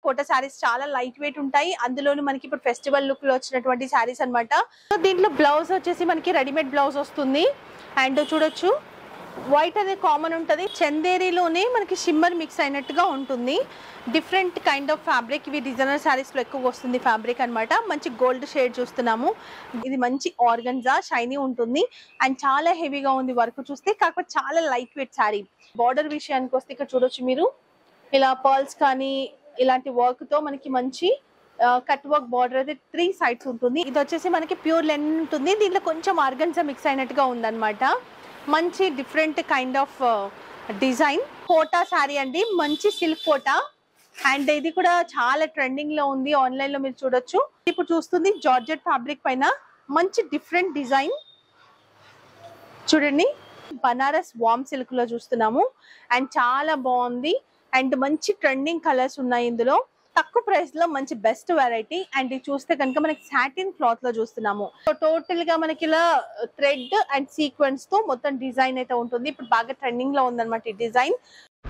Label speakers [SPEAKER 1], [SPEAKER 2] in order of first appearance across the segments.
[SPEAKER 1] కోట శారీస్ చాలా light wait ఉంటాయి అందులోనూ మనకి ఇప్పుడు ఫెస్టివల్ లుక్ లో వచ్చినటువంటి శారీస్ అన్నమాట సో దీంట్లో బ్లౌజ్ వచ్చేసి మనకి రెడీమేడ్ బ్లౌజ్ వస్తుంది అండ్ చూడొచ్చు వైట్ అనేది కామన్ ఉంటుంది చందేరిలోనే మనకి షిమ్మర్ మిక్స్ అయినట్టుగా ఉంటుంది డిఫరెంట్ కైండ్ ఆఫ్ ఫ్యాబ్రిక్ ఇవి డిజైనర్ శారీస్లో ఎక్కువ వస్తుంది ఫ్యాబ్రిక్ అన్నమాట మంచి గోల్డ్ షేడ్ చూస్తున్నాము ఇది మంచి ఆర్గన్జా షైనీ ఉంటుంది అండ్ చాలా హెవీగా ఉంది వర్క్ చూస్తే కాకపోతే చాలా లైట్ వెయిట్ శారీ బార్డర్ విషయానికి వస్తే ఇక్కడ చూడొచ్చు మీరు ఇలా పర్ల్స్ కానీ ఇలాంటి వర్క్ తో మనకి మంచి కట్ వర్క్ బార్డర్ అయితే త్రీ సైడ్స్ ఉంటుంది ఇది వచ్చేసి మనకి ప్యూర్ లెన్ ఉంటుంది దీంట్లో కొంచెం ఆర్గన్జా మిక్స్ అయినట్టుగా ఉందన్నమాట మంచి different kind of design Kota sari అండి మంచి సిల్క్ కోటా అండ్ ఇది కూడా చాలా ట్రెండింగ్ లో ఉంది ఆన్లైన్ లో మీరు చూడొచ్చు ఇప్పుడు చూస్తుంది జార్జెట్ ఫ్యాబ్రిక్ పైన మంచి డిఫరెంట్ డిజైన్ చూడండి బనారస్ వామ్ సిల్క్ లో చూస్తున్నాము అండ్ చాలా బాగుంది అండ్ మంచి ట్రెండింగ్ కలర్స్ ఉన్నాయి ఇందులో తక్కువ ప్రైస్ లో మంచి బెస్ట్ వెరైటీ అండ్ ఇది చూస్తే కనుక మనకి సాటిన్ క్లాత్ లో చూస్తున్నాము సో టోటల్ గా మనకి ఇలా థ్రెడ్ అండ్ సీక్వెన్స్ తో మొత్తం డిజైన్ అయితే ఉంటుంది ఇప్పుడు బాగా ట్రెండింగ్ లో ఉందన్నమాట ఈ డిజైన్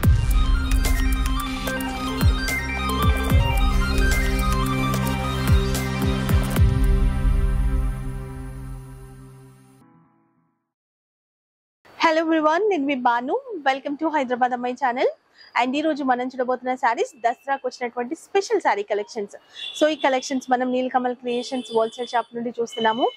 [SPEAKER 1] హలో ఎవ్రీవన్ నేను మీ బాను వెల్కమ్ టు హైదరాబాద్ అమ్మాయి ఛానల్ అండ్ ఈ రోజు మనం చూడబోతున్న శారీస్ దసరాకు వచ్చినటువంటి స్పెషల్ శారీ కలెక్షన్స్ సో ఈ కలెక్షన్స్ మనం నీలకమల్ క్రియేషన్స్ హోల్సేల్ షాప్ నుండి చూస్తున్నాము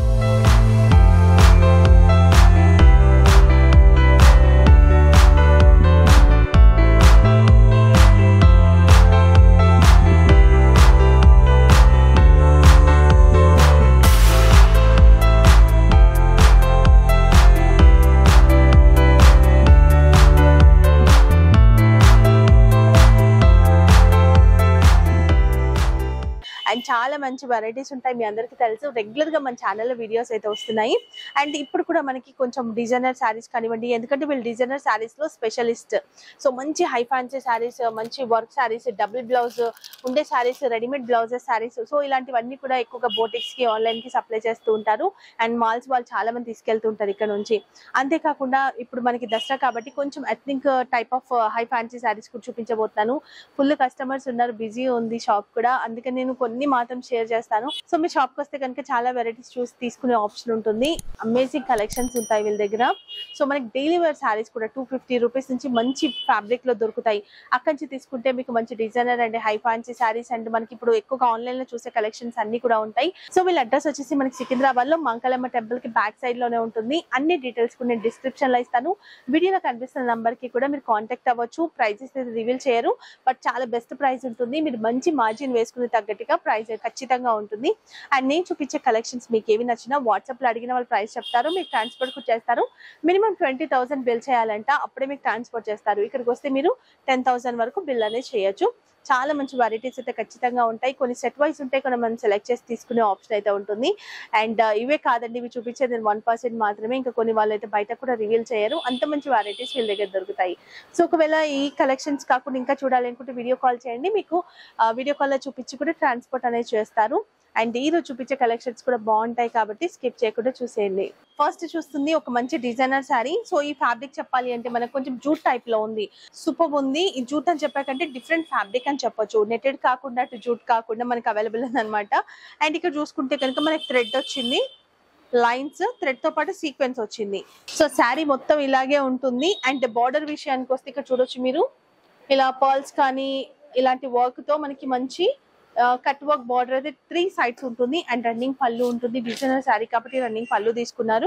[SPEAKER 1] అండ్ చాలా మంచి వెరైటీస్ ఉంటాయి మీ అందరికీ తెలుసు రెగ్యులర్ గా మన ఛానల్లో వీడియోస్ అయితే వస్తున్నాయి అండ్ ఇప్పుడు కూడా మనకి కొంచెం డిజైనర్ శారీస్ కానివ్వండి ఎందుకంటే వీళ్ళు డిజైనర్ శారీస్ లో స్పెషలిస్ట్ సో మంచి హై ఫ్యాన్సీ శారీస్ మంచి వర్క్ శారీస్ డబుల్ బ్లౌజ్ ఉండే saris readymade blouses saris so ఇలాంటివన్నీ కూడా ఎక్కువగా బోటిక్స్ కి ఆన్లైన్ కి సప్లై చేస్తూ ఉంటారు అండ్ మాల్స్ వాళ్ళు చాలా మంది తీసుకెళ్తూ ఉంటారు ఇక్కడ నుంచి అంతేకాకుండా ఇప్పుడు మనకి దసరా కాబట్టి కొంచెం ethnic type of high fancy saris కూడా చూపించబోతున్నాను ఫుల్ కస్టమర్స్ ఉన్నారు బిజీ ఉంది షాప్ కూడా అందుకని నేను కొన్ని మాత్రం షేర్ చేస్తాను సో మీ షాప్ కి వస్తే కనుక చాలా వెరైటీస్ చూసి తీసుకునే ఆప్షన్ ఉంటుంది అమేజింగ్ కలెక్షన్స్ ఉంటాయి వీళ్ళ దగ్గర సో మనకి డైలీ వేర్ శారీస్ కూడా టూ ఫిఫ్టీ రూపీస్ నుంచి మంచి ఫ్యాబ్రిక్ లో దొరుకుతాయి అక్కడి నుంచి తీసుకుంటే మీకు మంచి designer and high fancy saris and మనకి ఇప్పుడు ఎక్కువగా ఆన్లైన్ లో చూసే కలెక్షన్స్ అన్ని కూడా ఉంటాయి సో వీళ్ళ అడ్రస్ వచ్చేసి మనకి సికింద్రాబాద్ లో మంకలమ్మ టెంపుల్ కి బ్యాక్ సైడ్ లోనే ఉంటుంది అన్ని డీటెయిల్స్ కూడా నేను డిస్క్రిప్షన్ లో ఇస్తాను వీడియోలో కనిపిస్తున్న నంబర్ కి కూడా మీరు కాంటాక్ట్ అవ్వచ్చు ప్రైజెస్ రివీల్ చేయరు బట్ చాలా బెస్ట్ ప్రైస్ ఉంటుంది మీరు మంచి మార్జిన్ వేసుకునే తగ్గట్టుగా ప్రైస్ ఖచ్చితంగా ఉంటుంది అండ్ నేను చూపించే కలెక్షన్స్ మీకు ఏవి నచ్చినా వాట్సాప్ లో అడిగిన వాళ్ళు ప్రైస్ చెప్తారు మీకు ట్రాన్స్పోర్ట్ కూడా చేస్తారు మినిమం ట్వంటీ థౌసండ్ బిల్ చేయాలంట అప్పుడే మీకు ట్రాన్స్పోర్ట్ చేస్తారు ఇక్కడికి వస్తే మీరు టెన్ థౌసండ్ వరకు బిల్ అనేది చేయొచ్చు చాలా మంచి వెరైటీస్ అయితే ఖచ్చితంగా ఉంటాయి కొన్ని సెట్ వైస్ ఉంటాయి కొన్ని మనం సెలెక్ట్ చేసి తీసుకునే ఆప్షన్ అయితే ఉంటుంది అండ్ ఇవే కాదండి ఇవి చూపించేది వన్ పర్సెంట్ మాత్రమే ఇంకా కొన్ని వాళ్ళు అయితే బయట కూడా రివీల్ చేయరు అంత మంచి వెరైటీస్ వీళ్ళ దగ్గర దొరుకుతాయి సో ఒకవేళ ఈ కలెక్షన్స్ కాకుండా ఇంకా చూడాలి అనుకుంటే వీడియో కాల్ చేయండి మీకు వీడియో కాల్లో చూపించి కూడా ట్రాన్స్పోర్ట్ అనేది చేస్తారు అండ్ ఈ రోజు చూపించే కలెక్షన్స్ కూడా బాగుంటాయి కాబట్టి స్కిప్ చేయకుండా చూసేయండి ఫస్ట్ చూస్తుంది ఒక మంచి డిజైనర్ శారీ సో ఈ ఫ్యాబ్రిక్ చెప్పాలి అంటే మనకు కొంచెం జూట్ టైప్ లో ఉంది సూపర్ ఉంది ఈ జూట్ అని చెప్పాకంటే డిఫరెంట్ ఫ్యాబ్రిక్ అని చెప్పొచ్చు నెటెడ్ కాకుండా అటు జూట్ కాకుండా మనకి అవైలబుల్ ఉందన్నమాట అండ్ ఇక్కడ చూసుకుంటే కనుక మనకి థ్రెడ్ వచ్చింది లైన్స్ థ్రెడ్ తో పాటు సీక్వెన్స్ వచ్చింది సో శారీ మొత్తం ఇలాగే ఉంటుంది అండ్ బార్డర్ విషయానికి వస్తే ఇక్కడ చూడొచ్చు మీరు ఇలా పర్ల్స్ కానీ ఇలాంటి వర్క్ తో మనకి మంచి కట్ వర్క్ బార్డర్ అయితే త్రీ సైడ్స్ ఉంటుంది అండ్ రన్నింగ్ పళ్ళు ఉంటుంది డిజైనర్ శారీ కాబట్టి రన్నింగ్ పళ్ళు తీసుకున్నారు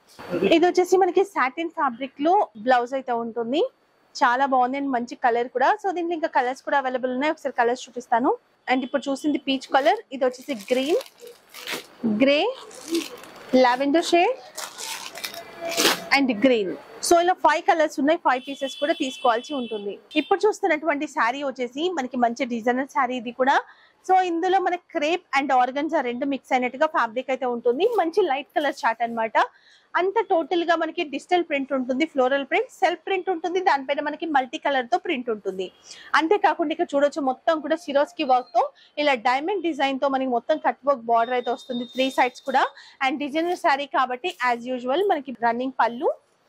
[SPEAKER 1] ఇది వచ్చేసి మనకి సాటిన్ ఫ్యాబ్రిక్ లో బ్లౌజ్ అయితే ఉంటుంది చాలా బాగుంది అండ్ మంచి కలర్ కూడా సో దీంట్లో ఇంకా కలర్స్ కూడా అవైలబుల్ ఉన్నాయి ఒకసారి కలర్స్ చూపిస్తాను అండ్ ఇప్పుడు చూసింది పీచ్ కలర్ ఇది వచ్చేసి green grey lavender shade and green so ఇలా ఫైవ్ కలర్స్ ఉన్నాయి ఫైవ్ పీసెస్ కూడా తీసుకోవాల్సి ఉంటుంది ఇప్పుడు చూస్తున్నటువంటి శారీ వచ్చేసి మనకి మంచి డిజైనర్ శారీ ఇది కూడా సో ఇందులో మనకి క్రేప్ అండ్ ఆర్గన్స్ రెండు మిక్స్ అయినట్టుగా ఫ్యాబ్రిక్ అయితే ఉంటుంది మంచి లైట్ కలర్ చార్ట్ అన్నమాట అంత టోటల్ గా మనకి డిజిటల్ ప్రింట్ ఉంటుంది ఫ్లోరల్ ప్రింట్ సెల్ఫ్ ప్రింట్ ఉంటుంది దానిపైన మనకి మల్టీ కలర్ తో ప్రింట్ ఉంటుంది అంతేకాకుండా ఇక్కడ చూడొచ్చు మొత్తం కూడా సిరోస్కి వర్క్ తో ఇలా డైమండ్ డిజైన్ తో మనకి మొత్తం కట్ వర్క్ బార్డర్ అయితే వస్తుంది త్రీ సైడ్స్ కూడా అండ్ డిజైనర్ శారీ కాబట్టి యాజ్ యూజువల్ మనకి రన్నింగ్ పళ్ళు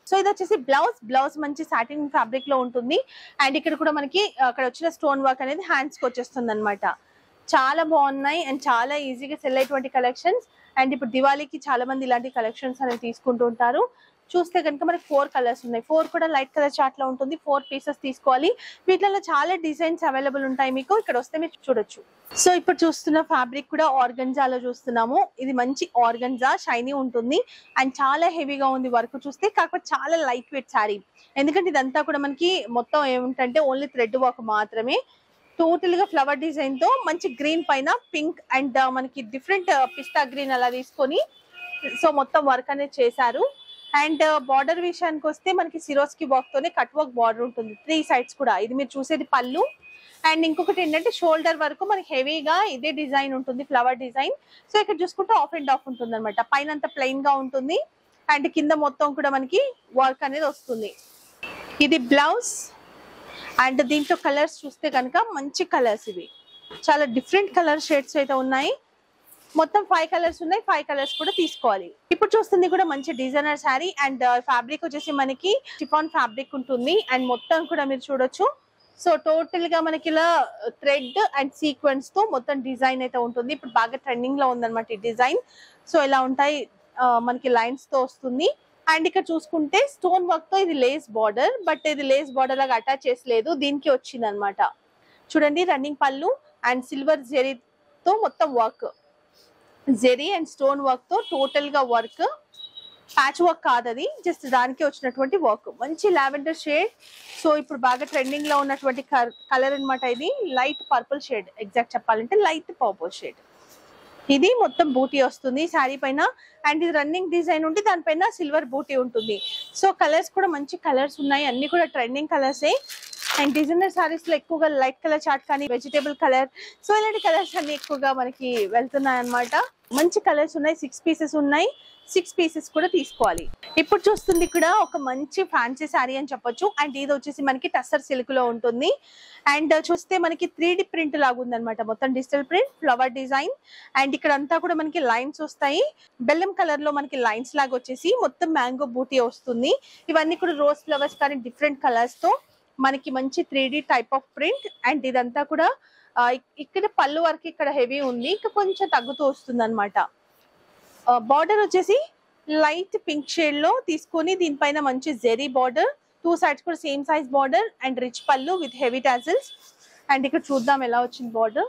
[SPEAKER 1] సో ఇది వచ్చేసి బ్లౌజ్ బ్లౌజ్ మంచి సాటిన్ ఫ్యాబ్రిక్ లో ఉంటుంది అండ్ ఇక్కడ కూడా మనకి అక్కడ వచ్చిన స్టోన్ వర్క్ అనేది హ్యాండ్స్ కి వచ్చేస్తుంది అనమాట చాలా బాగున్నాయి అండ్ చాలా ఈజీగా సెల్ అయ్యేటువంటి కలెక్షన్స్ అండ్ ఇప్పుడు దివాళీకి చాలా మంది ఇలాంటి కలెక్షన్స్ అనేవి తీసుకుంటూ ఉంటారు చూస్తే కనుక మనకి ఫోర్ కలర్స్ ఉన్నాయి ఫోర్ కూడా లైట్ కలర్ చార్ట్ లో ఉంటుంది ఫోర్ పీసెస్ తీసుకోవాలి వీటిలో చాలా డిజైన్స్ అవైలబుల్ ఉంటాయి మీకు ఇక్కడ వస్తే మీరు చూడొచ్చు సో ఇప్పుడు చూస్తున్న ఫ్యాబ్రిక్ కూడా ఆర్గన్జాలో చూస్తున్నాము ఇది మంచి ఆర్గన్జా షైనీ ఉంటుంది అండ్ చాలా హెవీగా ఉంది వర్క్ చూస్తే కాకపోతే చాలా లైట్ వెయిట్ శారీ ఎందుకంటే ఇదంతా కూడా మనకి మొత్తం ఏమిటంటే ఓన్లీ థ్రెడ్ వర్క్ మాత్రమే టోటల్ గా ఫ్లవర్ డిజైన్ తో మంచి గ్రీన్ పైన పింక్ అండ్ మనకి డిఫరెంట్ పిస్తా గ్రీన్ అలా తీసుకొని సో మొత్తం వర్క్ అనేది చేశారు అండ్ బార్డర్ విషయానికి వస్తే మనకి సిరోస్కి వర్క్ తోనే కట్ వర్క్ బార్డర్ ఉంటుంది త్రీ సైడ్స్ కూడా ఇది మీరు చూసేది పళ్ళు అండ్ ఇంకొకటి ఏంటంటే షోల్డర్ వరకు మనకి హెవీగా ఇదే డిజైన్ ఉంటుంది ఫ్లవర్ డిజైన్ సో ఇక్కడ చూసుకుంటే ఆఫ్ అండ్ ఆఫ్ ఉంటుంది అనమాట పైన అంతా ప్లెయిన్ గా ఉంటుంది అండ్ కింద మొత్తం కూడా మనకి వర్క్ అనేది వస్తుంది ఇది బ్లౌజ్ అండ్ దీంట్లో కలర్స్ చూస్తే కనుక మంచి కలర్స్ ఇవి చాలా డిఫరెంట్ కలర్ షేడ్స్ అయితే ఉన్నాయి మొత్తం ఫైవ్ కలర్స్ ఉన్నాయి ఫైవ్ కలర్స్ కూడా తీసుకోవాలి ఇప్పుడు చూస్తుంది కూడా మంచి డిజైనర్ శారీ అండ్ ఫ్యాబ్రిక్ వచ్చేసి మనకి చిఫాన్ ఫ్యాబ్రిక్ ఉంటుంది అండ్ మొత్తం కూడా మీరు చూడొచ్చు సో టోటల్ గా మనకి ఇలా థ్రెడ్ అండ్ సీక్వెన్స్ తో మొత్తం డిజైన్ అయితే ఉంటుంది ఇప్పుడు బాగా ట్రెండింగ్ లో ఉందన్నమాట ఈ డిజైన్ సో ఇలా ఉంటాయి ఆ, మనకి లైన్స్ తో వస్తుంది అండ్ ఇక్కడ చూసుకుంటే స్టోన్ వర్క్ తో ఇది లేస్ బార్డర్ బట్ ఇది లేస్ బార్డర్ లాగా అటాచ్ చేసలేదు దీనికి వచ్చింది అనమాట చూడండి రన్నింగ్ పళ్ళు అండ్ సిల్వర్ జెరీతో మొత్తం work zari and stone work తో టోటల్ గా వర్క్ ప్యాచ్ వర్క్ కాదు అది జస్ట్ దానికి వచ్చినటువంటి వర్క్ మంచి లావెండర్ షేడ్ సో ఇప్పుడు బాగా ట్రెండింగ్ లో ఉన్నటువంటి కలర్ అన్నమాట ఇది లైట్ పర్పుల్ షేడ్ ఎగ్జాక్ట్ చెప్పాలంటే లైట్ పర్పుల్ షేడ్ ఇది మొత్తం బూటీ వస్తుంది శారీ పైన అండ్ ఇది రన్నింగ్ డిజైన్ ఉంటే దానిపైన సిల్వర్ బూటీ ఉంటుంది సో కలర్స్ కూడా మంచి కలర్స్ ఉన్నాయి అన్ని కూడా ట్రెండింగ్ కలర్సే అండ్ డిజైనర్ సారీస్ లో ఎక్కువగా లైట్ కలర్ చార్ట్ కానీ వెజిటేబుల్ కలర్ సో ఇలాంటి కలర్స్ అన్ని ఎక్కువగా మనకి వెళ్తున్నాయి అన్నమాట మంచి కలర్స్ ఉన్నాయి సిక్స్ పీసెస్ ఉన్నాయి సిక్స్ పీసెస్ కూడా తీసుకోవాలి ఇప్పుడు చూస్తుంది ఇక్కడ ఒక మంచి ఫ్యాన్సీ శారీ అని చెప్పొచ్చు అండ్ ఇది వచ్చేసి మనకి టస్సర్ సిల్క్ లో ఉంటుంది అండ్ చూస్తే మనకి త్రీ డి ప్రింట్ లాగా ఉందన్నమాట మొత్తం digital print flower design and ఇక్కడ అంతా కూడా మనకి లైన్స్ వస్తాయి బెల్లం కలర్ లో మనకి లైన్స్ లాగా వచ్చేసి మొత్తం మ్యాంగో బూటీ వస్తుంది ఇవన్నీ కూడా రోజ్ ఫ్లవర్స్ కానీ డిఫరెంట్ కలర్స్ తో మనకి మంచి three D type of print and ఇదంతా కూడా ఆ, ఇక్- ఇక్కడ పళ్ళు వరకు ఇక్కడ హెవీ ఉంది ఇంకా కొంచెం తగ్గుతూ వస్తుంది అనమాట బార్డర్ వచ్చేసి లైట్ పింక్ షేడ్ లో తీసుకొని దీనిపైన మంచి జెరీ బార్డర్ టూ సైడ్స్ కూడా same size border and rich పళ్ళు విత్ హెవీ టాజిల్స్ అండ్ ఇక్కడ చూద్దాం ఎలా వచ్చింది బార్డర్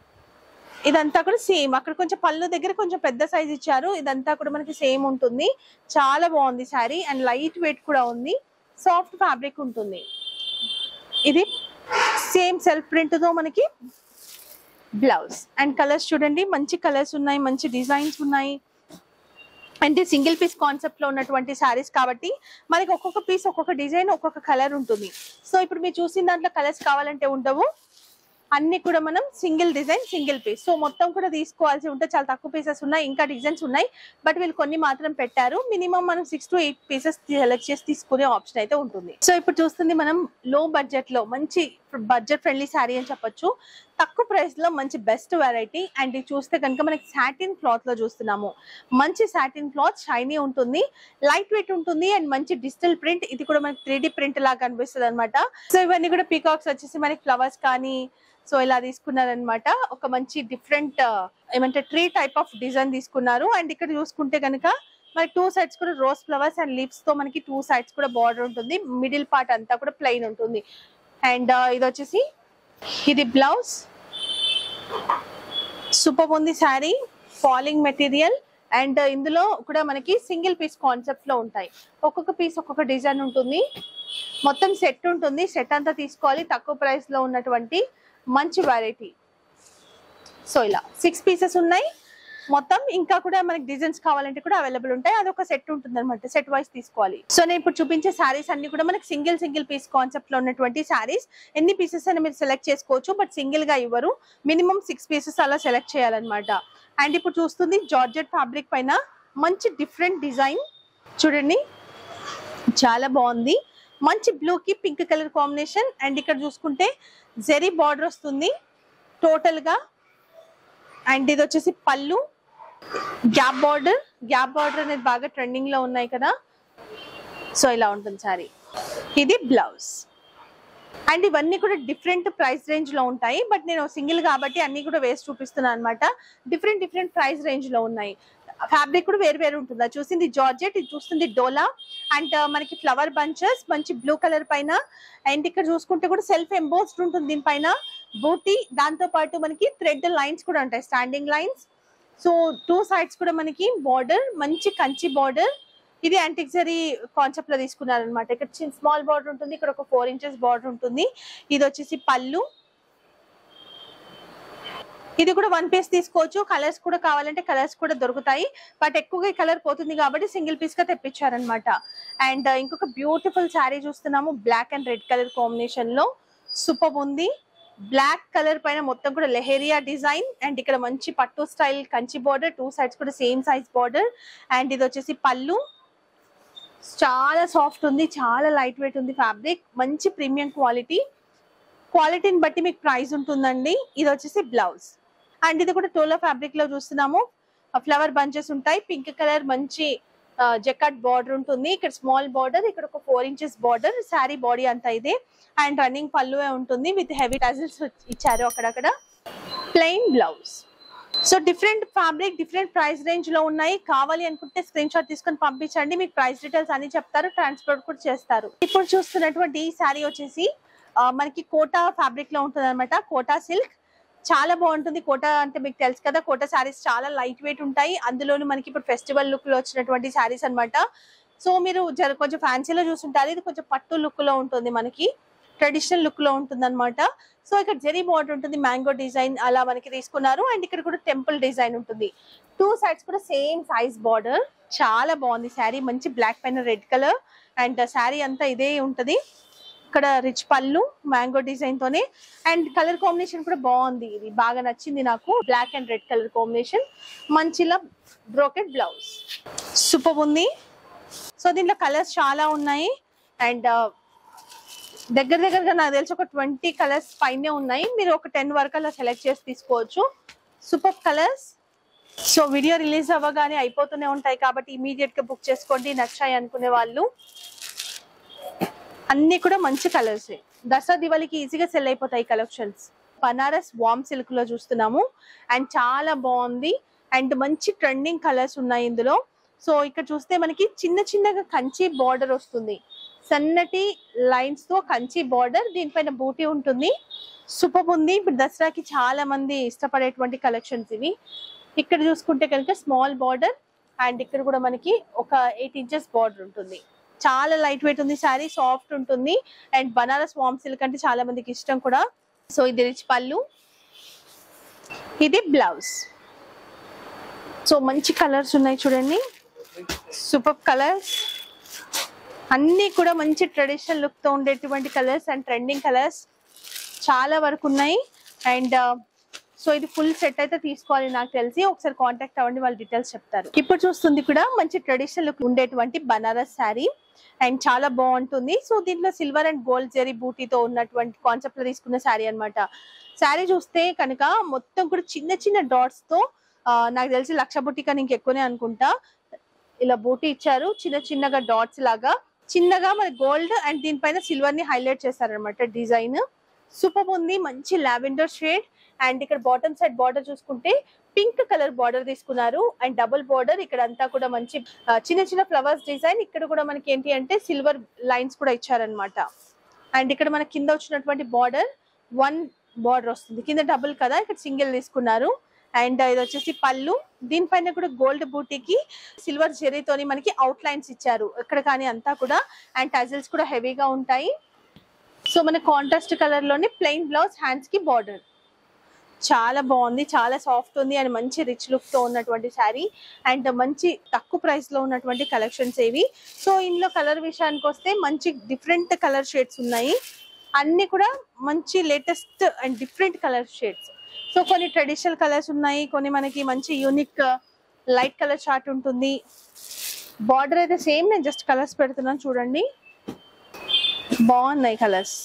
[SPEAKER 1] ఇదంతా కూడా సేమ్ అక్కడ కొంచెం పళ్ళు దగ్గర కొంచెం పెద్ద సైజ్ ఇచ్చారు ఇదంతా కూడా మనకి సేమ్ ఉంటుంది చాలా బాగుంది శారీ అండ్ లైట్ వెయిట్ కూడా ఉంది సాఫ్ట్ ఫ్యాబ్రిక్ ఉంటుంది ఇది సేమ్ సెల్ఫ్ ప్రింట్ తో మనకి బ్లౌజ్ అండ్ కలర్స్ చూడండి మంచి కలర్స్ ఉన్నాయి మంచి డిజైన్స్ ఉన్నాయి అంటే సింగిల్ పీస్ కాన్సెప్ట్ లో ఉన్నటువంటి శారీస్ కాబట్టి మనకి ఒక్కొక్క పీస్ ఒక్కొక్క డిజైన్ ఒక్కొక్క కలర్ ఉంటుంది సో ఇప్పుడు మీరు చూసిన దాంట్లో కలర్స్ కావాలంటే ఉండవు అన్ని కూడా మనం single design single piece so మొత్తం కూడా తీసుకోవాల్సి ఉంటే చాలా తక్కువ పీసెస్ ఉన్నాయి ఇంకా డిజైన్స్ ఉన్నాయి బట్ వీళ్ళు కొన్ని మాత్రం పెట్టారు మినిమం మనం six to eight pieces select చేసి తీసుకునే ఆప్షన్ అయితే ఉంటుంది సో ఇప్పుడు చూస్తుంది మనం లో బడ్జెట్ లో మంచి బడ్జెట్ ఫ్రెండ్లీ శారీ అని చెప్పొచ్చు తక్కువ ప్రైస్ లో మంచి బెస్ట్ వెరైటీ అండ్ ఇది చూస్తే కనుక మనకి సాటిన్ క్లాత్ లో చూస్తున్నాము మంచి సాటిన్ క్లాత్ షైనీ ఉంటుంది లైట్ వెయిట్ ఉంటుంది అండ్ మంచి డిజిటల్ ప్రింట్ ఇది కూడా మనకి త్రీ ప్రింట్ లాగా కనిపిస్తుంది అనమాట సో ఇవన్నీ కూడా పీకాక్స్ వచ్చేసి మనకి ఫ్లవర్స్ కానీ సో ఇలా తీసుకున్నారనమాట ఒక మంచి డిఫరెంట్ ఏమంటే ట్రీ టైప్ ఆఫ్ డిజైన్ తీసుకున్నారు అండ్ ఇక్కడ చూసుకుంటే కనుక మనకి టూ సైడ్స్ కూడా రోజ్ ఫ్లవర్స్ అండ్ లీవ్స్ తో మనకి టూ సైడ్స్ కూడా బార్డర్ ఉంటుంది మిడిల్ పార్ట్ అంతా కూడా ప్లెయిన్ ఉంటుంది అండ్ ఇది వచ్చేసి ఇది బ్లౌజ్ సూపర్ ఉంది శారీ ఫాలింగ్ మెటీరియల్ అండ్ ఇందులో కూడా మనకి సింగిల్ పీస్ కాన్సెప్ట్ లో ఉంటాయి ఒక్కొక్క పీస్ ఒక్కొక్క డిజైన్ ఉంటుంది మొత్తం సెట్ ఉంటుంది సెట్ అంతా తీసుకోవాలి తక్కువ ప్రైస్ లో ఉన్నటువంటి మంచి వెరైటీ సో ఇలా సిక్స్ పీసెస్ ఉన్నాయి మొత్తం ఇంకా కూడా మనకి డిజైన్స్ కావాలంటే కూడా అవైలబుల్ ఉంటాయి అదొక సెట్ ఉంటుంది అనమాట సెట్ వైస్ తీసుకోవాలి సో నేను ఇప్పుడు చూపించే శారీస్ అన్ని కూడా మనకి సింగిల్ సింగిల్ పీస్ కాన్సెప్ట్ లో ఉన్నటువంటి శారీస్ ఎన్ని పీసెస్ అయినా మీరు సెలెక్ట్ చేసుకోవచ్చు బట్ సింగిల్ గా ఇవ్వరు మినిమం సిక్స్ పీసెస్ అలా సెలెక్ట్ చేయాలన్నమాట అండ్ ఇప్పుడు చూస్తుంది జార్జెట్ ఫ్యాబ్రిక్ పైన మంచి డిఫరెంట్ డిజైన్ చూడండి చాలా బాగుంది మంచి బ్లూ కి పింక్ కలర్ కాంబినేషన్ అండ్ ఇక్కడ చూసుకుంటే జెరీ బార్డర్ వస్తుంది టోటల్ గా అండ్ ఇది వచ్చేసి పళ్ళు గ్యాప్ బార్డర్ గ్యాప్ బార్డర్ అనేది బాగా ట్రెండింగ్ లో ఉన్నాయి కదా సో ఇలా ఉంటుంది సారీ ఇది బ్లౌజ్ అండ్ ఇవన్నీ కూడా డిఫరెంట్ ప్రైస్ రేంజ్ లో ఉంటాయి బట్ నేను సింగిల్ కాబట్టి అన్ని కూడా వేసి చూపిస్తున్నాను అనమాట డిఫరెంట్ డిఫరెంట్ ప్రైస్ రేంజ్ లో ఉన్నాయి ఫ్యాబ్రిక్ కూడా వేరు వేరు ఉంటుంది అది చూసింది జార్జెట్ ఇది చూస్తుంది డోలా అండ్ మనకి ఫ్లవర్ బంచెస్ మంచి బ్లూ కలర్ పైన అండ్ ఇక్కడ చూసుకుంటే కూడా సెల్ఫ్ ఎంబోస్డ్ ఉంటుంది దీనిపైన బూటీ దాంతో పాటు మనకి థ్రెడ్ లైన్స్ కూడా ఉంటాయి standing lines so two sides కూడా మనకి బార్డర్ మంచి కంచి బార్డర్ ఇది యాంటిక్సరీ కాన్సెప్ట్ లో తీసుకున్నారనమాట ఇక్కడ చిన్న స్మాల్ బార్డర్ ఉంటుంది ఇక్కడ ఒక ఫోర్ ఇంచెస్ బార్డర్ ఉంటుంది ఇది వచ్చేసి పళ్ళు ఇది కూడా వన్ పీస్ తీసుకోవచ్చు కలర్స్ కూడా కావాలంటే కలర్స్ కూడా దొరుకుతాయి బట్ ఎక్కువగా ఈ కలర్ పోతుంది కాబట్టి సింగిల్ పీస్ గా తెప్పించారనమాట అండ్ ఇంకొక బ్యూటిఫుల్ శారీ చూస్తున్నాము black and red colour combination లో సూపర్ ఉంది బ్లాక్ కలర్ పైన మొత్తం కూడా లెహేరియా డిజైన్ అండ్ ఇక్కడ మంచి పట్టు style Kanchi border two sides కూడా సేమ్ సైజ్ బార్డర్ అండ్ ఇది వచ్చేసి పళ్ళు చాలా సాఫ్ట్ ఉంది చాలా లైట్ వెయిట్ ఉంది ఫ్యాబ్రిక్ మంచి ప్రీమియం క్వాలిటీ క్వాలిటీని బట్టి మీకు ప్రైస్ ఉంటుందండి ఇది వచ్చేసి బ్లౌజ్ అండ్ ఇది కూడా టోలో ఫ్యాబ్రిక్ లో చూస్తున్నాము ఫ్లవర్ బంచెస్ ఉంటాయి పింక్ కలర్ మంచి జెకట్ బార్డర్ ఉంటుంది ఇక్కడ స్మాల్ బార్డర్ ఇక్కడ ఒక four inches border sari body అంతా ఇదే అండ్ రన్నింగ్ పళ్ళువే ఉంటుంది విత్ హెవీ టజల్స్ ఇచ్చారు అక్కడక్కడ plain blouse so different fabric different price range లో ఉన్నాయి కావాలి అనుకుంటే స్క్రీన్ షాట్ తీసుకొని పంపించండి మీకు ప్రైస్ డీటెయిల్స్ అన్ని చెప్తారు ట్రాన్స్పోర్ట్ కూడా చేస్తారు ఇప్పుడు చూస్తున్నటువంటి ఈ శారీ వచ్చేసి ఆ, మనకి కోటా ఫ్యాబ్రిక్ లో ఉంటుంది అనమాట కోటా సిల్క్ చాలా బాగుంటుంది కోటా అంటే మీకు తెలుసు కదా కోటా శారీస్ చాలా లైట్ వెయిట్ ఉంటాయి అందులోనూ మనకి ఇప్పుడు ఫెస్టివల్ లుక్ లో వచ్చినటువంటి శారీస్ అన్నమాట సో మీరు జర కొంచెం ఫ్యాన్సీలో చూసుంటారు ఇది కొంచెం పట్టు లుక్ లో ఉంటుంది మనకి ట్రెడిషనల్ లుక్ లో ఉంటుంది అనమాట సో ఇక్కడ జెరీ బార్డర్ ఉంటుంది మ్యాంగో డిజైన్ అలా మనకి తీసుకున్నారు అండ్ ఇక్కడ కూడా టెంపుల్ డిజైన్ ఉంటుంది టూ సైడ్స్ కూడా సేమ్ సైజ్ బార్డర్ చాలా బాగుంది శారీ మంచి బ్లాక్ పైన రెడ్ కలర్ అండ్ శారీ అంతా ఇదే ఉంటది ఇక్కడ రిచ్ పళ్ళు మ్యాంగో డిజైన్ తోనే అండ్ కలర్ కాంబినేషన్ కూడా బాగుంది ఇది బాగా నచ్చింది నాకు black and red colour combination మంచిలా బ్రోకెట్ బ్లౌజ్ సూపర్ ఉంది సో దీంట్లో కలర్స్ చాలా ఉన్నాయి అండ్ దగ్గర దగ్గరగా నాకు తెలిసి ఒక ట్వంటీ కలర్స్ పైనే ఉన్నాయి మీరు ఒక టెన్ వరకు అలా సెలెక్ట్ చేసి తీసుకోవచ్చు super colours so video release అవ్వగానే అయిపోతూనే ఉంటాయి కాబట్టి ఇమీడియట్ గా బుక్ చేసుకోండి నచ్చాయి అనుకునే వాళ్ళు అన్ని కూడా మంచి కలర్స్ దసరా దివాళీకి ఈజీగా సెల్ అయిపోతాయి కలెక్షన్స్ బనారస్ వామ్ సిల్క్ లో చూస్తున్నాము అండ్ చాలా బాగుంది అండ్ మంచి ట్రెండింగ్ కలర్స్ ఉన్నాయి ఇందులో సో ఇక్కడ చూస్తే మనకి చిన్న చిన్నగా కంచి బార్డర్ వస్తుంది సన్నటి లైన్స్ తో కంచి బార్డర్ దీనిపైన బూటీ ఉంటుంది సూపర్ ఉంది ఇప్పుడు దసరాకి చాలా మంది ఇష్టపడేటువంటి కలెక్షన్స్ ఇవి ఇక్కడ చూసుకుంటే కనుక స్మాల్ బార్డర్ అండ్ ఇక్కడ కూడా మనకి ఒక ఎయిట్ ఇంచెస్ బార్డర్ ఉంటుంది చాలా లైట్ వెయిట్ ఉంది శారీ సాఫ్ట్ ఉంటుంది అండ్ బనారస్ వామ్ సిల్క్ అంటే చాలా మందికి ఇష్టం కూడా సో ఇది రిచ్ పళ్ళు ఇది బ్లౌజ్ సో మంచి కలర్స్ ఉన్నాయి చూడండి సూపర్ కలర్స్ అన్ని కూడా మంచి ట్రెడిషనల్ లుక్ తో ఉండేటువంటి కలర్స్ అండ్ ట్రెండింగ్ కలర్స్ చాలా వరకు ఉన్నాయి అండ్ సో ఇది ఫుల్ సెట్ అయితే తీసుకోవాలి నాకు తెలిసి ఒకసారి కాంటాక్ట్ అవ్వండి వాళ్ళ డీటెయిల్స్ చెప్తారు ఇప్పుడు చూస్తుంది కూడా మంచి ట్రెడిషనల్ లుక్ ఉండేటువంటి బనారస్ శారీ అండ్ చాలా బాగుంటుంది సో దీంట్లో సిల్వర్ అండ్ గోల్డ్ జెరీ బూటీతో ఉన్నటువంటి కాన్సెప్ట్ లో తీసుకున్న శారీ అన్నమాట శారీ చూస్తే కనుక మొత్తం కూడా చిన్న చిన్న డాట్స్ తో ఆ, నాకు తెలిసి లక్ష బుట్టి కన్నా ఇంకెక్కువనే అనుకుంటా ఇలా బూటీ ఇచ్చారు చిన్న చిన్నగా డాట్స్ లాగా చిన్నగా మరి గోల్డ్ అండ్ దీనిపైన సిల్వర్ ని హైలైట్ చేశారనమాట డిజైన్ సూపర్ ఉంది మంచి లావెండర్ షేడ్ అండ్ ఇక్కడ బాటమ్ సైడ్ బార్డర్ చూసుకుంటే పింక్ కలర్ బార్డర్ తీసుకున్నారు అండ్ డబుల్ బార్డర్ ఇక్కడ అంతా కూడా మంచి ఆ, చిన్న చిన్న ఫ్లవర్స్ డిజైన్ ఇక్కడ కూడా మనకి ఏంటి అంటే సిల్వర్ లైన్స్ కూడా ఇచ్చారనమాట అండ్ ఇక్కడ మన కింద వచ్చినటువంటి బార్డర్ వన్ బార్డర్ వస్తుంది కింద డబుల్ కదా ఇక్కడ సింగిల్ తీసుకున్నారు అండ్ ఇది వచ్చేసి పళ్ళు దీనిపైన కూడా గోల్డ్ బూటీకి సిల్వర్ జెరీతోని మనకి అవుట్ లైన్స్ ఇచ్చారు ఇక్కడ కానీ అంతా కూడా అండ్ టజల్స్ కూడా హెవీగా ఉంటాయి సో మన కాంట్రాస్ట్ కలర్ లోని ప్లెయిన్ బ్లౌజ్ హ్యాండ్స్ కి బార్డర్ చాలా బాగుంది చాలా సాఫ్ట్ ఉంది అండ్ మంచి రిచ్ లుక్ తో ఉన్నటువంటి శారీ అండ్ మంచి తక్కువ ప్రైస్ లో ఉన్నటువంటి కలెక్షన్స్ ఇవి సో ఇందులో కలర్ విషయానికి వస్తే మంచి డిఫరెంట్ కలర్ షేడ్స్ ఉన్నాయి అన్ని కూడా మంచి latest and different colour shades so కొన్ని ట్రెడిషనల్ కలర్స్ ఉన్నాయి కొన్ని మనకి మంచి యూనిక్ లైట్ కలర్ చార్ట్ ఉంటుంది బార్డర్ అయితే సేమ్ నేను జస్ట్ కలర్స్ పెడుతున్నాను చూడండి బాగున్నాయి కలర్స్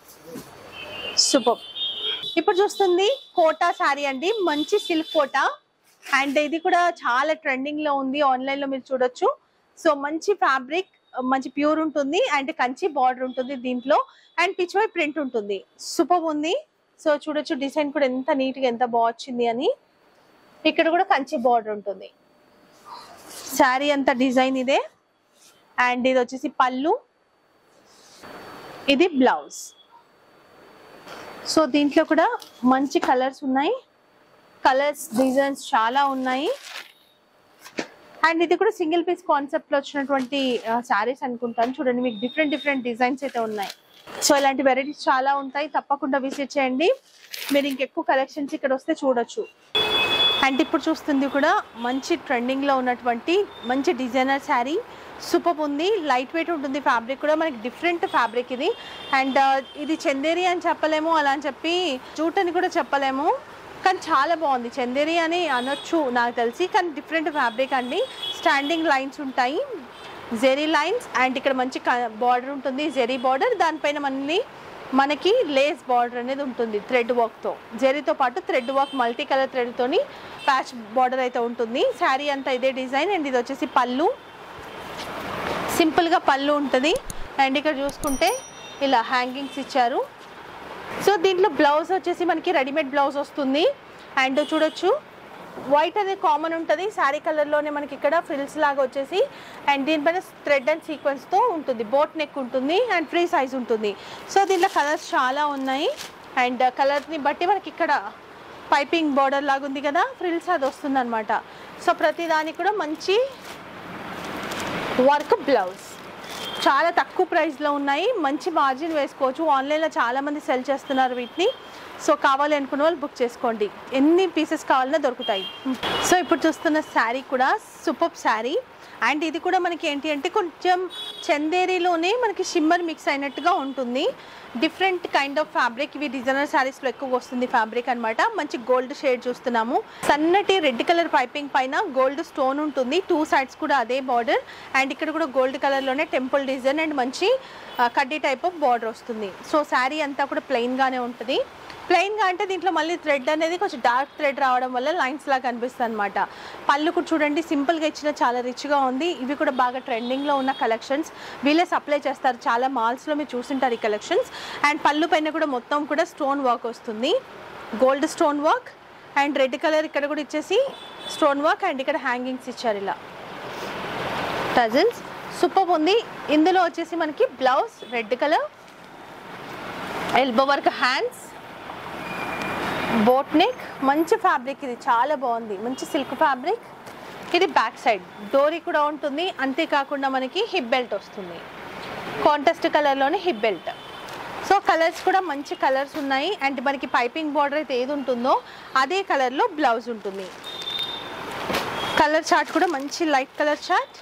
[SPEAKER 1] సూపర్ ఇప్పుడు చూస్తుంది కోటా శారీ అండి మంచి సిల్క్ కోటా అండ్ ఇది కూడా చాలా ట్రెండింగ్ లో ఉంది ఆన్లైన్ లో మీరు చూడొచ్చు సో మంచి ఫ్యాబ్రిక్ మంచి ప్యూర్ ఉంటుంది అండ్ కంచి బార్డర్ ఉంటుంది దీంట్లో అండ్ పిచ్వై ప్రింట్ ఉంటుంది సూపర్ ఉంది సో చూడొచ్చు డిజైన్ కూడా ఎంత నీట్ గా ఎంత బాగా వచ్చింది అని ఇక్కడ కూడా కంచి బార్డర్ ఉంటుంది శారీ అంతా డిజైన్ ఇదే అండ్ ఇది వచ్చేసి పళ్ళు ఇది బ్లౌజ్ సో దీంట్లో కూడా మంచి కలర్స్ ఉన్నాయి కలర్స్ డిజైన్స్ చాలా ఉన్నాయి అండ్ ఇది కూడా సింగిల్ పీస్ కాన్సెప్ట్ లో వచ్చినటువంటి శారీస్ అనుకుంటాను చూడండి మీకు డిఫరెంట్ డిఫరెంట్ డిజైన్స్ అయితే ఉన్నాయి సో ఇలాంటి వెరైటీస్ చాలా ఉంటాయి తప్పకుండా విజిట్ చేయండి మీరు ఇంకెక్కువ కలెక్షన్స్ ఇక్కడ వస్తే చూడొచ్చు అండ్ ఇప్పుడు చూస్తుంది కూడా మంచి ట్రెండింగ్ లో ఉన్నటువంటి మంచి డిజైనర్ శారీ సూపర్ ఉంది లైట్ వెయిట్ ఉంటుంది ఫ్యాబ్రిక్ కూడా మనకి డిఫరెంట్ ఫ్యాబ్రిక్ ఇది అండ్ ఇది చందేరి అని చెప్పలేము అలా అని చెప్పి జూట్ అని కూడా చెప్పలేము కానీ చాలా బాగుంది చందేరి అని అనొచ్చు నాకు తెలిసి కానీ డిఫరెంట్ ఫ్యాబ్రిక్ అండి స్టాండింగ్ లైన్స్ ఉంటాయి జెరీ లైన్స్ అండ్ ఇక్కడ మంచి బార్డర్ ఉంటుంది జెరీ బార్డర్ దానిపైన మళ్ళీ మనకి లేస్ బార్డర్ అనేది ఉంటుంది థ్రెడ్ వర్క్తో జెరీతో పాటు థ్రెడ్ వర్క్ మల్టీ కలర్ థ్రెడ్తోని ప్యాచ్ బార్డర్ అయితే ఉంటుంది శారీ అంతా ఇదే డిజైన్ అండ్ ఇది వచ్చేసి పళ్ళు సింపుల్గా పళ్ళు ఉంటుంది అండ్ ఇక్కడ చూసుకుంటే ఇలా హ్యాంగింగ్స్ ఇచ్చారు సో దీంట్లో బ్లౌజ్ వచ్చేసి మనకి రెడీమేడ్ బ్లౌజ్ వస్తుంది అండ్ చూడొచ్చు వైట్ అనేది కామన్ ఉంటుంది శారీ కలర్లోనే మనకి ఇక్కడ ఫ్రిల్స్ లాగా వచ్చేసి అండ్ దీనిపైన థ్రెడ్ అండ్ సీక్వెన్స్తో ఉంటుంది బోట్ నెక్ ఉంటుంది అండ్ ఫ్రీ సైజ్ ఉంటుంది సో దీంట్లో కలర్స్ చాలా ఉన్నాయి అండ్ కలర్ని బట్టి మనకి ఇక్కడ పైపింగ్ బార్డర్ లాగా ఉంది కదా ఫ్రిల్స్ అది వస్తుంది అనమాట సో ప్రతి దానికి కూడా మంచి వర్క్ బ్లౌజ్ చాలా తక్కువ ప్రైస్లో ఉన్నాయి మంచి మార్జిన్ వేసుకోవచ్చు ఆన్లైన్లో చాలామంది సెల్ చేస్తున్నారు వీటిని సో కావాలి అనుకున్న వాళ్ళు బుక్ చేసుకోండి ఎన్ని పీసెస్ కావాలన్నా దొరుకుతాయి సో ఇప్పుడు చూస్తున్న శారీ కూడా సూపర్ శారీ అండ్ ఇది కూడా మనకి ఏంటి అంటే కొంచెం చందేరిలోనే మనకి షిమ్మర్ మిక్స్ అయినట్టుగా ఉంటుంది డిఫరెంట్ కైండ్ ఆఫ్ ఫ్యాబ్రిక్ ఇవి డిజైనర్ శారీస్లో ఎక్కువ వస్తుంది ఫ్యాబ్రిక్ అన్నమాట మంచి గోల్డ్ షేడ్ చూస్తున్నాము సన్నటి రెడ్ కలర్ పైపింగ్ పైన గోల్డ్ స్టోన్ ఉంటుంది టూ సైడ్స్ కూడా అదే బార్డర్ అండ్ ఇక్కడ కూడా గోల్డ్ కలర్లోనే టెంపుల్ డిజైన్ అండ్ మంచి ఆ, కడ్డీ టైప్ ఆఫ్ బార్డర్ వస్తుంది సో శారీ అంతా కూడా ప్లెయిన్గానే ఉంటుంది ప్లెయిన్గా అంటే దీంట్లో మళ్ళీ థ్రెడ్ అనేది కొంచెం డార్క్ థ్రెడ్ రావడం వల్ల లైన్స్ లాగా కనిపిస్తుంది అనమాట పళ్ళు కూడా చూడండి సింపుల్గా ఇచ్చిన చాలా రిచ్గా ఉంది ఇవి కూడా బాగా ట్రెండింగ్లో ఉన్న కలెక్షన్స్ వీళ్ళే సప్లై చేస్తారు చాలా మాల్స్లో మీరు చూసింటారు ఈ కలెక్షన్స్ అండ్ పళ్ళు పైన కూడా మొత్తం కూడా స్టోన్ వర్క్ వస్తుంది gold stone work and red colour ఇక్కడ కూడా ఇచ్చేసి స్టోన్ వర్క్ అండ్ ఇక్కడ హ్యాంగింగ్స్ ఇచ్చారు ఇలా టజల్స్ సూపర్ ఉంది ఇందులో వచ్చేసి మనకి blouse red colour elbow work hands boat neck మంచి ఫ్యాబ్రిక్ ఇది చాలా బాగుంది మంచి సిల్క్ ఫ్యాబ్రిక్ ఇది బ్యాక్ సైడ్ డోరీ కూడా ఉంటుంది అంతేకాకుండా మనకి హిప్ బెల్ట్ వస్తుంది కాంటెస్ట్ కలర్లోనే హిప్ బెల్ట్ సో కలర్స్ కూడా మంచి కలర్స్ ఉన్నాయి అండ్ మనకి పైపింగ్ బార్డర్ అయితే ఏది ఉంటుందో అదే కలర్లో బ్లౌజ్ ఉంటుంది కలర్ చార్ట్ కూడా మంచి light colour chart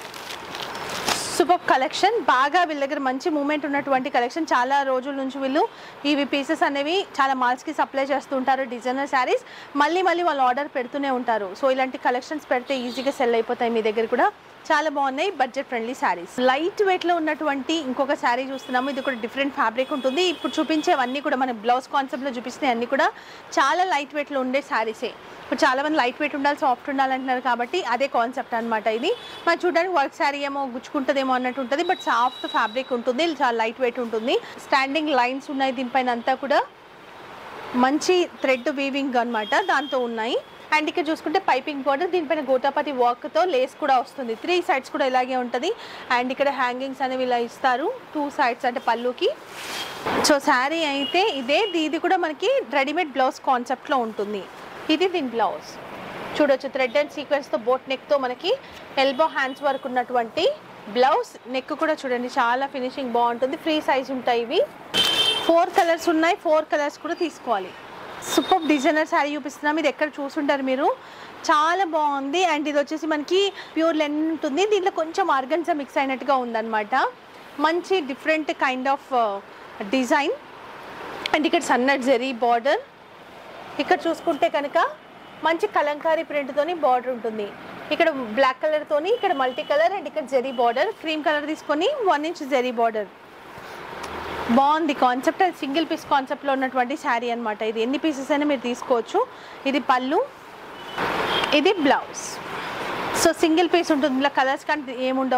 [SPEAKER 1] super collection బాగా వీళ్ళ దగ్గర మంచి మూమెంట్ ఉన్నటువంటి కలెక్షన్ చాలా రోజుల నుంచి వీళ్ళు ఇవి పీసెస్ అనేవి చాలా మాల్స్కి సప్లై చేస్తుంటారు డిజైనర్ శారీస్ మళ్ళీ మళ్ళీ వాళ్ళు ఆర్డర్ పెడుతూనే ఉంటారు సో ఇలాంటి కలెక్షన్స్ పెడితే ఈజీగా సెల్ అయిపోతాయి మీ దగ్గర కూడా చాలా బాగున్నాయి budget friendly saris light weight లో ఉన్నటువంటి ఇంకొక శారీ చూస్తున్నాము ఇది కూడా డిఫరెంట్ ఫ్యాబ్రిక్ ఉంటుంది ఇప్పుడు చూపించేవన్నీ కూడా మన బ్లౌజ్ కాన్సెప్ట్ లో చూపిస్తున్నాయి అన్ని కూడా చాలా లైట్ వెయిట్ లో ఉండే శారీసే ఇప్పుడు చాలా మంది లైట్ వెయిట్ ఉండాలి సాఫ్ట్ ఉండాలంటున్నారు కాబట్టి అదే కాన్సెప్ట్ అన్నమాట ఇది మరి చూడడానికి వర్క్ శారీ ఏమో గుచ్చుకుంటుందేమో అన్నట్టు ఉంటుంది బట్ సాఫ్ట్ ఫ్యాబ్రిక్ ఉంటుంది ఇది చాలా లైట్ వెయిట్ ఉంటుంది స్టాండింగ్ లైన్స్ ఉన్నాయి దీనిపైన అంతా కూడా మంచి థ్రెడ్ వీవింగ్ అన్నమాట దాంతో ఉన్నాయి అండ్ ఇక్కడ చూసుకుంటే పైపింగ్ బార్డర్ దీనిపైన గోటాపతి వర్క్తో లేస్ కూడా వస్తుంది త్రీ సైడ్స్ కూడా ఇలాగే ఉంటుంది అండ్ ఇక్కడ హ్యాంగింగ్స్ అనేవి ఇలా ఇస్తారు టూ సైడ్స్ అంటే పళ్ళుకి సో శారీ అయితే ఇదే ఇది కూడా మనకి రెడీమేడ్ బ్లౌజ్ కాన్సెప్ట్లో ఉంటుంది ఇది దీని బ్లౌజ్ చూడొచ్చు థ్రెడ్ అండ్ సీక్వెన్స్తో బోట్ నెక్తో మనకి ఎల్బో హ్యాండ్స్ వరకు ఉన్నటువంటి బ్లౌజ్ నెక్ కూడా చూడండి చాలా ఫినిషింగ్ బాగుంటుంది ఫ్రీ సైజ్ ఉంటాయి ఇవి ఫోర్ కలర్స్ ఉన్నాయి ఫోర్ కలర్స్ కూడా తీసుకోవాలి సూపర్ డిజైనర్ శారీ చూపిస్తున్నాం ఇది ఎక్కడ చూసుంటారు మీరు చాలా బాగుంది అండ్ ఇది వచ్చేసి మనకి ప్యూర్ లెన్ ఉంటుంది దీంట్లో కొంచెం ఆర్గన్సా మిక్స్ అయినట్టుగా ఉందన్నమాట మంచి different kind of design and ఇక్కడ సన్నట్ జెరీ బార్డర్ ఇక్కడ చూసుకుంటే కనుక మంచి కలంకారీ ప్రింట్తోని బార్డర్ ఉంటుంది ఇక్కడ బ్లాక్ కలర్తోని ఇక్కడ మల్టీ కలర్ అండ్ ఇక్కడ జెరీ బార్డర్ క్రీమ్ కలర్ తీసుకొని వన్ ఇంచ్ జెరీ బార్డర్ బాగుంది కాన్సెప్ట్ అది సింగిల్ పీస్ కాన్సెప్ట్లో ఉన్నటువంటి శారీ అన్నమాట ఇది ఎన్ని పీసెస్ అయినా మీరు తీసుకోవచ్చు ఇది పళ్ళు ఇది బ్లౌజ్ సో సింగిల్ పీస్ ఉంటుంది ఇలా కలర్స్ కానీ ఏముండవు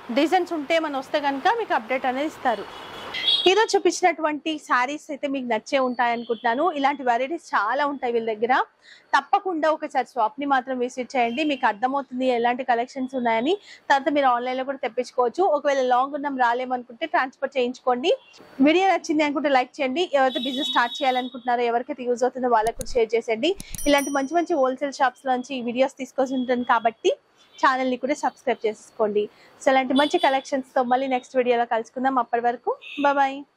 [SPEAKER 1] డిజైన్స్ ఉంటే మనం వస్తే కనుక మీకు అప్డేట్ అనేది ఇస్తారు ఈరోజు చూపించినటువంటి శారీస్ అయితే మీకు నచ్చే ఉంటాయి అనుకుంటున్నాను ఇలాంటి వెరైటీస్ చాలా ఉంటాయి వీళ్ళ దగ్గర తప్పకుండా ఒకసారి షాప్ ని మాత్రం విజిట్ చేయండి మీకు అర్థమవుతుంది ఎలాంటి కలెక్షన్స్ ఉన్నాయని తర్వాత మీరు ఆన్లైన్ లో కూడా తెప్పించుకోవచ్చు ఒకవేళ లాంగ్ ఉన్నాం రాలేమనుకుంటే ట్రాన్స్ఫర్ చేయించుకోండి వీడియో నచ్చింది అనుకుంటే లైక్ చేయండి ఎవరైతే బిజినెస్ స్టార్ట్ చేయాలనుకుంటున్నారో ఎవరికైతే యూజ్ అవుతుందో వాళ్ళకు కూడా షేర్ చేసేయండి ఇలాంటి మంచి మంచి హోల్సేల్ షాప్స్ నుంచి వీడియోస్ తీసుకొచ్చి ఉంటాను కాబట్టి ఛానల్ ని కూడా సబ్స్క్రైబ్ చేసుకోండి సో ఇలాంటి మంచి కలెక్షన్స్ తో మళ్ళీ నెక్స్ట్ వీడియోలో కలుసుకుందాం అప్పటి వరకు బాయ్